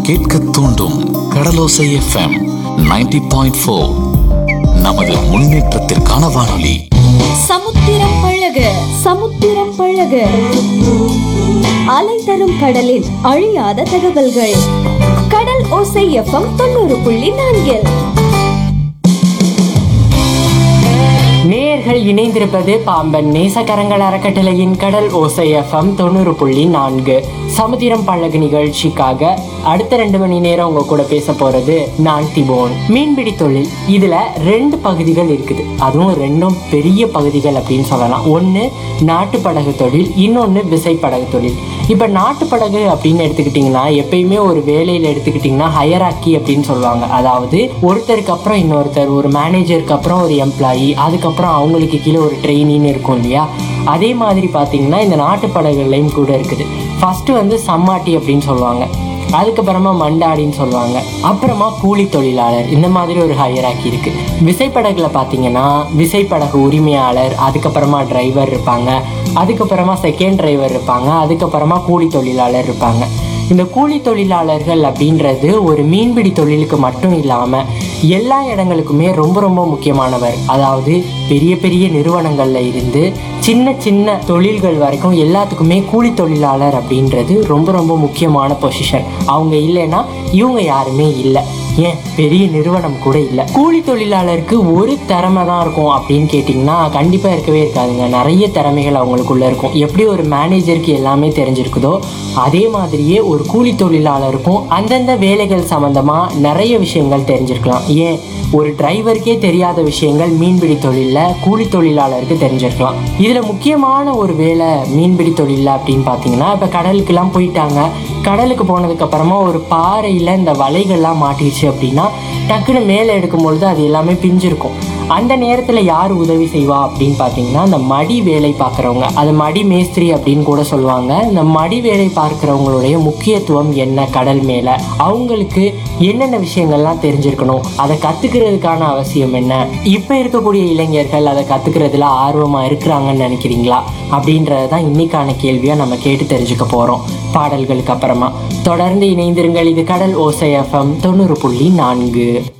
கேட்க தூண்டும் கடலோசை FM 90.4 point four நமது முன்னேற்றத்திற்கான வானொலி சமுத்திரம் பழக சமுத்திரம் பழக அலை தரும் கடலின் அழியாத தகவல்கள் கடல் ஓசை எஃப்எம் தொண்ணூறு புள்ளி நான்கில் நேயர்கள் இணைந்திருப்பது பாம்பன் நேசக்கரங்கள் அறக்கட்டளையின் கடல் ஓசை எஃப்எம் தொண்ணூறு புள்ளி நான்கு சமுத்திரம் பழகு நிகழ்ச்சிக்காக அடுத்த ரெண்டு மணி நேரம் உங்க கூட பேச போறது நான் திபோன் மீன்பிடி தொழில் இதுல ரெண்டு பகுதிகள் இருக்குது அதுவும் ரெண்டும் பெரிய பகுதிகள் அப்படின்னு சொல்லலாம் ஒன்று நாட்டு படகு தொழில் இன்னொன்று விசைப்படகு தொழில் இப்போ நாட்டு படகு அப்படின்னு எடுத்துக்கிட்டிங்கன்னா எப்பயுமே ஒரு வேலையில் எடுத்துக்கிட்டிங்கன்னா ஹையராக்கி அப்படின்னு சொல்லுவாங்க அதாவது ஒருத்தருக்கு அப்புறம் இன்னொருத்தர் ஒரு மேனேஜருக்கு அப்புறம் ஒரு எம்ப்ளாயி அதுக்கப்புறம் அவங்களுக்கு கீழே ஒரு ட்ரெயினின்னு இருக்கும் இல்லையா அதே மாதிரி பார்த்தீங்கன்னா இந்த நாட்டு படகுலையும் கூட இருக்குது ஃபர்ஸ்ட் வந்து சம்மாட்டி அப்படின்னு சொல்லுவாங்க அதுக்கப்புறமா மண்டாடின்னு சொல்லுவாங்க அப்புறமா கூலி தொழிலாளர் இந்த மாதிரி ஒரு ஹையராக்கி இருக்கு விசைப்படகுல பார்த்தீங்கன்னா விசைப்படகு உரிமையாளர் அதுக்கப்புறமா டிரைவர் இருப்பாங்க அதுக்கப்புறமா செகண்ட் டிரைவர் இருப்பாங்க அதுக்கப்புறமா கூலி தொழிலாளர் இருப்பாங்க இந்த கூலி தொழிலாளர்கள் அப்படின்றது ஒரு மீன்பிடி தொழிலுக்கு மட்டும் இல்லாமல் எல்லா இடங்களுக்குமே ரொம்ப ரொம்ப முக்கியமானவர் அதாவது பெரிய பெரிய நிறுவனங்கள்ல இருந்து சின்ன சின்ன தொழில்கள் வரைக்கும் எல்லாத்துக்குமே கூலி தொழிலாளர் அப்படின்றது ரொம்ப ரொம்ப முக்கியமான பொசிஷன் அவங்க இல்லைன்னா இவங்க யாருமே இல்லை ஏன் பெரிய நிறுவனம் கூட இல்லை கூலி தொழிலாளருக்கு ஒரு திறமை தான் இருக்கும் அப்படின்னு கேட்டிங்கன்னா கண்டிப்பாக இருக்கவே இருக்காதுங்க நிறைய திறமைகள் அவங்களுக்குள்ள இருக்கும் எப்படி ஒரு மேனேஜருக்கு எல்லாமே தெரிஞ்சிருக்குதோ அதே மாதிரியே ஒரு கூலி தொழிலாளருக்கும் அந்தந்த வேலைகள் சம்மந்தமாக நிறைய விஷயங்கள் தெரிஞ்சிருக்கலாம் ஏன் ஒரு டிரைவருக்கே தெரியாத விஷயங்கள் மீன்பிடி தொழிலில் கூலி தொழிலாளருக்கு தெரிஞ்சிருக்கலாம் இதில் முக்கியமான ஒரு வேலை மீன்பிடி தொழிலில் அப்படின்னு பார்த்தீங்கன்னா இப்போ கடலுக்கெல்லாம் போயிட்டாங்க கடலுக்கு போனதுக்கு அப்புறமா ஒரு பாறையில் இந்த வலைகள்லாம் மாட்டிடுச்சு அப்படின்னா டக்குன்னு மேலே எடுக்கும் பொழுது அது எல்லாமே பிஞ்சிருக்கும் அந்த நேரத்தில் யார் உதவி செய்வா அப்படின்னு பார்த்தீங்கன்னா இந்த மடி வேலை பார்க்குறவங்க அது மடி மேஸ்திரி அப்படின்னு கூட சொல்லுவாங்க இந்த மடி வேலை பார்க்குறவங்களுடைய முக்கியத்துவம் என்ன கடல் மேலே அவங்களுக்கு என்னென்ன விஷயங்கள்லாம் தெரிஞ்சிருக்கணும் அதை கற்றுக்கிறதுக்கான அவசியம் என்ன இப்போ இருக்கக்கூடிய இளைஞர்கள் அதை கற்றுக்கிறதுல ஆர்வமாக இருக்கிறாங்கன்னு நினைக்கிறீங்களா அப்படின்றது தான் இன்னைக்கான கேள்வியாக நம்ம கேட்டு தெரிஞ்சுக்க போகிறோம் பாடல்களுக்கு அப்புறமா தொடர்ந்து இணைந்திருங்கள் இது கடல் ஓசை எஃப்எம் தொண்ணூறு புள்ளி நான்கு